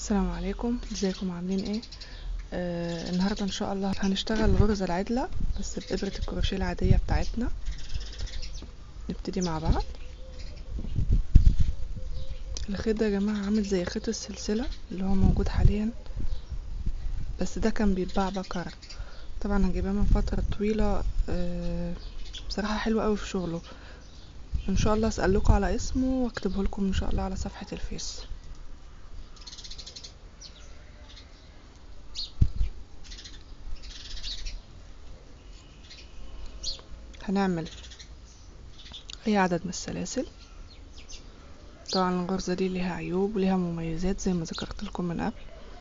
السلام عليكم ازيكم عاملين ايه آه النهارده ان شاء الله هنشتغل الغرزه العدله بس بابره الكروشيه العاديه بتاعتنا نبتدي مع بعض الخيط ده يا جماعه عامل زي خيط السلسله اللي هو موجود حاليا بس ده كان بيتباع بكر طبعا هنجيبها من فتره طويله آه بصراحه حلو قوي في شغله ان شاء الله اسالكوا على اسمه واكتبه لكم ان شاء الله على صفحه الفيس هنعمل اي عدد من السلاسل طبعا الغرزة دي ليها عيوب وليها مميزات زي ما ذكرت لكم من قبل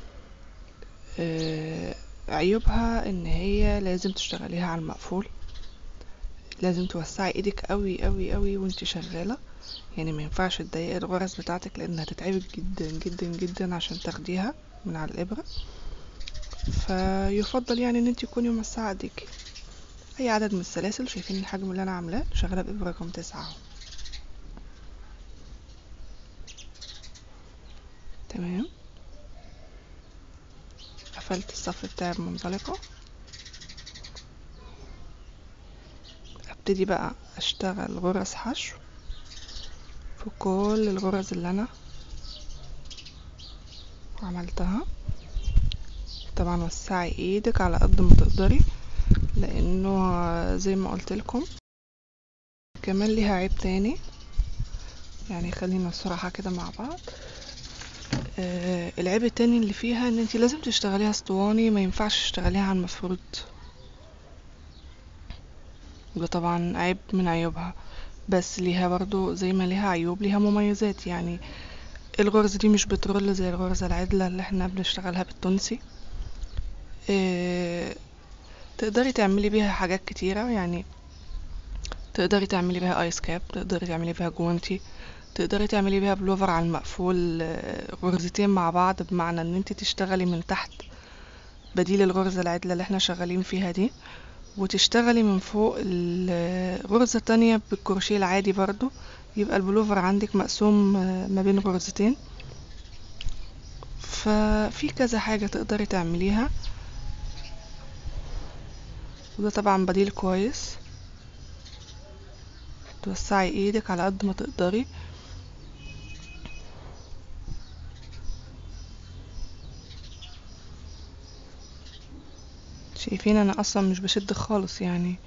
آه عيوبها ان هي لازم تشتغليها على المقفول لازم توسعي ايدك قوي قوي قوي وانت شغالة يعني ما ينفعش تضيقي الغرز بتاعتك لانها هتتعبك جدا جدا جدا عشان تاخديها من على الابرة فيفضل يعني ان انت تكوني موسعة ايديكي اي عدد من السلاسل شايفين الحجم اللي انا عاملاه شغاله بابره رقم تسعة اهو تمام قفلت الصف بتاعي بمنزلقه ابتدي بقى اشتغل غرز حشو في كل الغرز اللي انا عملتها طبعا وسعي ايدك على قد ما تقدري لانه زي ما قلت لكم كمان ليها عيب تاني يعني خلينا الصراحة كده مع بعض آه العيب التاني اللي فيها ان انت لازم تشتغليها اسطواني ما ينفعش تشتغليها على المفروض وده طبعا عيب من عيوبها بس ليها برضو زي ما ليها عيوب ليها مميزات يعني الغرزة دي مش بترول زي الغرزة العدلة اللي احنا بنشتغلها بالتونسي آه تقدري تعملي بيها حاجات كتيرة يعني تقدري تعملي بيها ايس كاب تقدري تعملي بيها جوانتي تقدري تعملي بيها بلوفر على المقفول غرزتين مع بعض بمعنى ان انت تشتغلي من تحت بديل الغرزة العدلة اللي احنا شغالين فيها دي وتشتغلي من فوق الغرزة التانية بالكروشيه العادي برضو يبقى البلوفر عندك مقسوم ما بين غرزتين ففي كذا حاجة تقدري تعمليها وده طبعا بديل كويس توسعي ايدك على قد ما تقدري شايفين انا اصلا مش بشد خالص يعني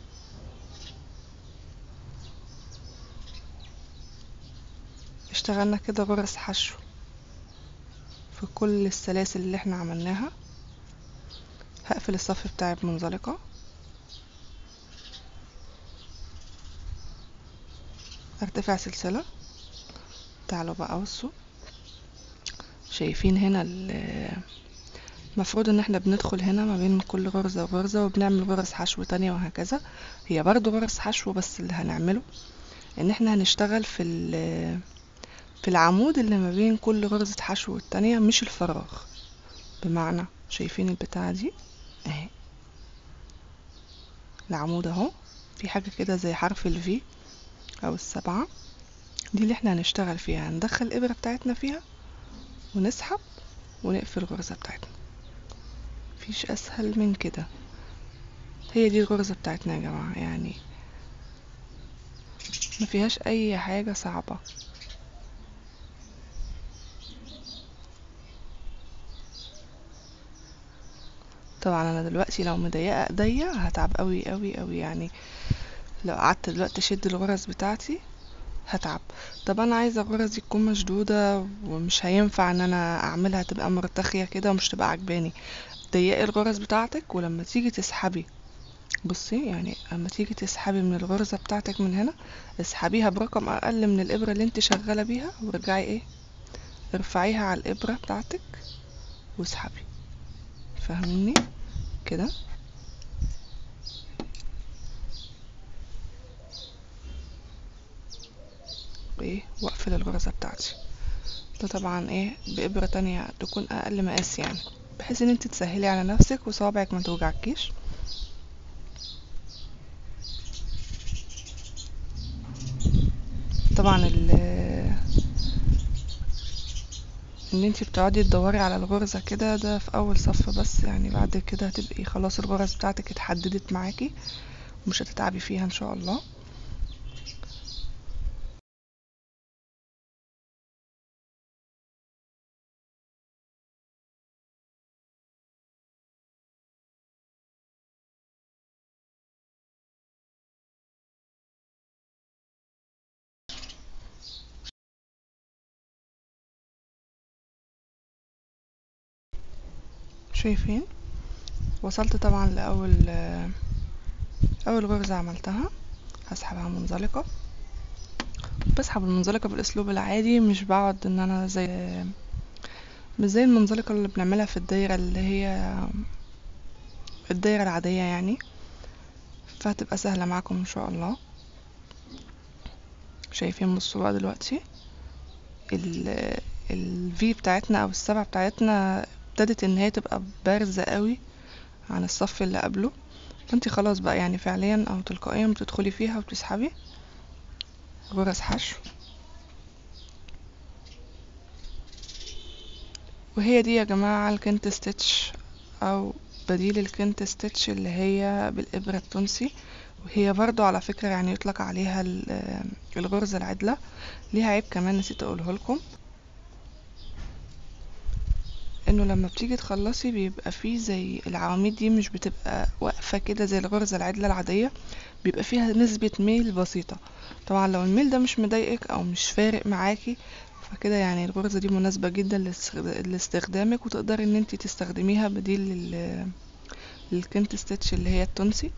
اشتغلنا كده غرز حشو في كل السلاسل اللي احنا عملناها هقفل الصف بتاعي بمنزلقة ارتفع سلسلة تعالوا بقى بصوا شايفين هنا المفروض ان احنا بندخل هنا ما بين كل غرزة وغرزة وبنعمل غرز حشو تانية وهكذا هي برضو غرز حشو بس اللي هنعمله ان احنا هنشتغل في في العمود اللي ما بين كل غرزة حشو والتانية مش الفراغ بمعنى شايفين البتاعة دي اهي العمود اهو في حاجة كده زي حرف الفي او السبعة دي اللي احنا هنشتغل فيها هندخل الابرة بتاعتنا فيها ونسحب ونقفل الغرزة بتاعتنا مفيش اسهل من كده هي دي الغرزة بتاعتنا يا جماعة يعني ما فيهاش اي حاجة صعبة طبعا انا دلوقتي لو مضيقه ايديا هتعب قوي قوي قوي يعني لو قعدت دلوقتي اشد الغرز بتاعتي هتعب طب انا عايزه الغرز دي تكون مشدوده ومش هينفع ان انا اعملها تبقى مرتخيه كده ومش تبقى عجباني ضيقي الغرز بتاعتك ولما تيجي تسحبي بصي يعني اما تيجي تسحبي من الغرزه بتاعتك من هنا اسحبيها برقم اقل من الابره اللي انت شغاله بيها وارجعي ايه ارفعيها على الابره بتاعتك واسحبي فاهميني كده وايه واقفل الغرزة بتاعتي ده طبعا ايه بإبرة تانية تكون اقل مقاس يعني بحيث ان انت تسهلي على نفسك وصوابعك ما توجعكيش طبعا ان انتي بتقعدي تدوري على الغرزة كده ده في اول صف بس يعني بعد كده هتبقي خلاص الغرز بتاعتك اتحددت معاكي ومش هتتعبي فيها ان شاء الله شايفين وصلت طبعا لاول اول غرزة عملتها هسحبها منزلقة بسحب المنزلقة بالاسلوب العادي مش بقعد ان انا زي مش زي المنزلقة اللي بنعملها في الدايرة اللي هي الدايرة العادية يعني فهتبقى سهلة معاكم ان شاء الله شايفين بصوا بقى دلوقتي ال الفي بتاعتنا او السبعة بتاعتنا ابتدت ان هي تبقى بارزة قوي عن الصف اللي قبله فانت خلاص بقى يعني فعليا او تلقائيا بتدخلي فيها وتسحبي غرز حشو وهي دي يا جماعة الكنت ستيتش او بديل الكنت ستيتش اللي هي بالابرة التونسي وهي برضو على فكرة يعني يطلق عليها الغرزة العدلة ليها عيب كمان نسيت اقوله لكم انه لما بتيجي تخلصي بيبقى فيه زي العواميد دي مش بتبقى واقفة كده زي الغرزة العدلة العادية بيبقى فيها نسبة ميل بسيطة طبعا لو الميل ده مش مضايقك او مش فارق معاكي فكده يعني الغرزة دي مناسبة جدا لاستخدامك وتقدري ان انتي تستخدميها بديل لل للكنت ستيتش اللي هي التونسي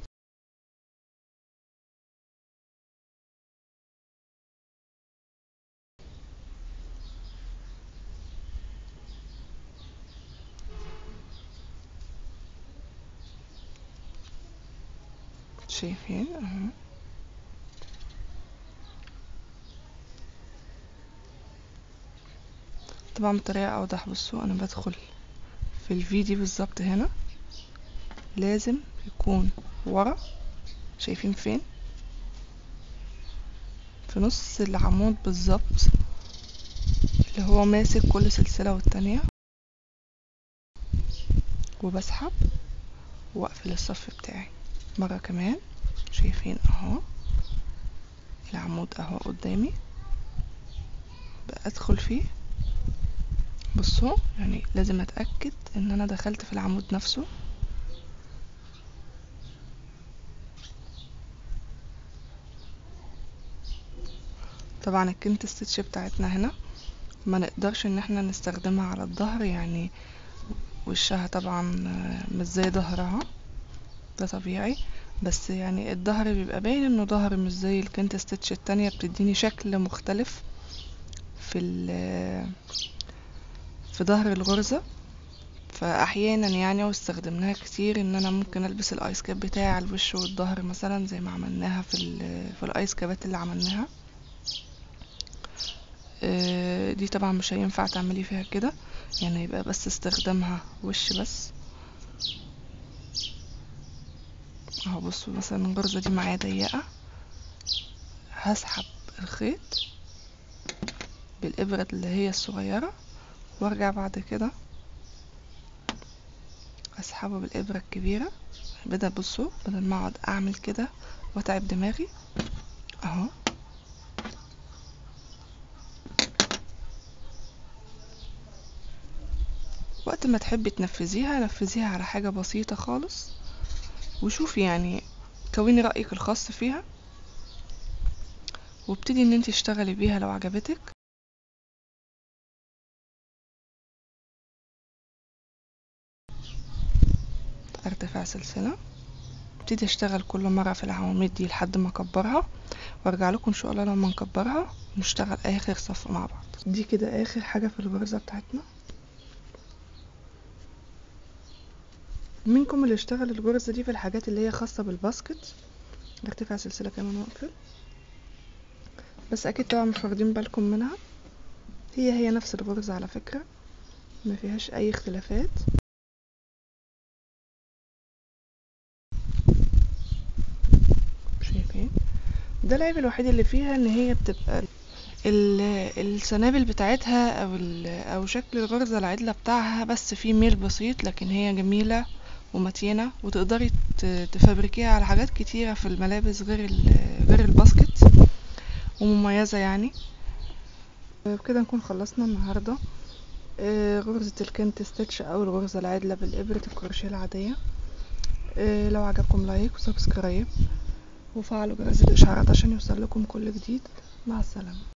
شايفين اهو طبعا بطريقة اوضح بصوا انا بدخل في الفي دي بالظبط هنا لازم يكون ورا شايفين فين في نص العمود بالظبط اللي هو ماسك كل سلسلة والتانية وبسحب واقفل الصف بتاعي مرة كمان شايفين اهو العمود اهو قدامي ادخل فيه بصوا يعني لازم اتأكد ان انا دخلت في العمود نفسه طبعا الكنت ستيتش بتاعتنا هنا ما نقدرش ان احنا نستخدمها على الظهر يعني وشها طبعا مش زي ظهرها ده طبيعي بس يعني الظهر بيبقى باين انه ظهر مش زي الكنت ستيتش التانية بتديني شكل مختلف في في ظهر الغرزة فاحيانا يعني واستخدمناها كتير ان انا ممكن البس الايس كاب بتاعي على الوش والظهر مثلا زي ما عملناها في في الايس كابات اللي عملناها دي طبعا مش هينفع تعملي فيها كده يعني يبقى بس استخدامها وش بس اهو بصوا مثلا الغرزة دي معايا ضيقة هسحب الخيط بالإبرة اللي هي الصغيرة وارجع بعد كده اسحبه بالإبرة الكبيرة بدل بصوا بدل ما اقعد اعمل كده واتعب دماغي اهو وقت ما تحبي تنفذيها نفذيها على حاجة بسيطة خالص وشوفي يعني كوني رأيك الخاص فيها وابتدي ان انت تشتغلي بيها لو عجبتك ارتفاع سلسلة ابتدي اشتغل كل مرة في العواميد دي لحد ما اكبرها وارجع لكم ان شاء الله لما نكبرها ونشتغل اخر صف مع بعض دي كده اخر حاجة في الغرزة بتاعتنا منكم اللي اشتغل الغرزة دي في الحاجات اللي هي خاصة بالباسكت ارتفع سلسلة كمان واقفل بس اكيد طبعا مش واخدين بالكم منها هي هي نفس الغرزة على فكرة ما فيهاش اي اختلافات شايفين ده العيب الوحيد اللي فيها ان هي بتبقى ال- السنابل بتاعتها او ال- او شكل الغرزة العدلة بتاعها بس فيه ميل بسيط لكن هي جميلة ومتينة وتقدري ت- تفبركيها على حاجات كتيرة في الملابس غير ال- غير الباسكت ومميزة يعني بكده نكون خلصنا النهاردة آه، غرزة الكنت ستيتش او الغرزة العدلة بالإبرة الكروشيه العادية آه، لو عجبكم لايك وسبسكرايب وفعلوا جرس الإشعارات عشان يوصل لكم كل جديد مع السلامة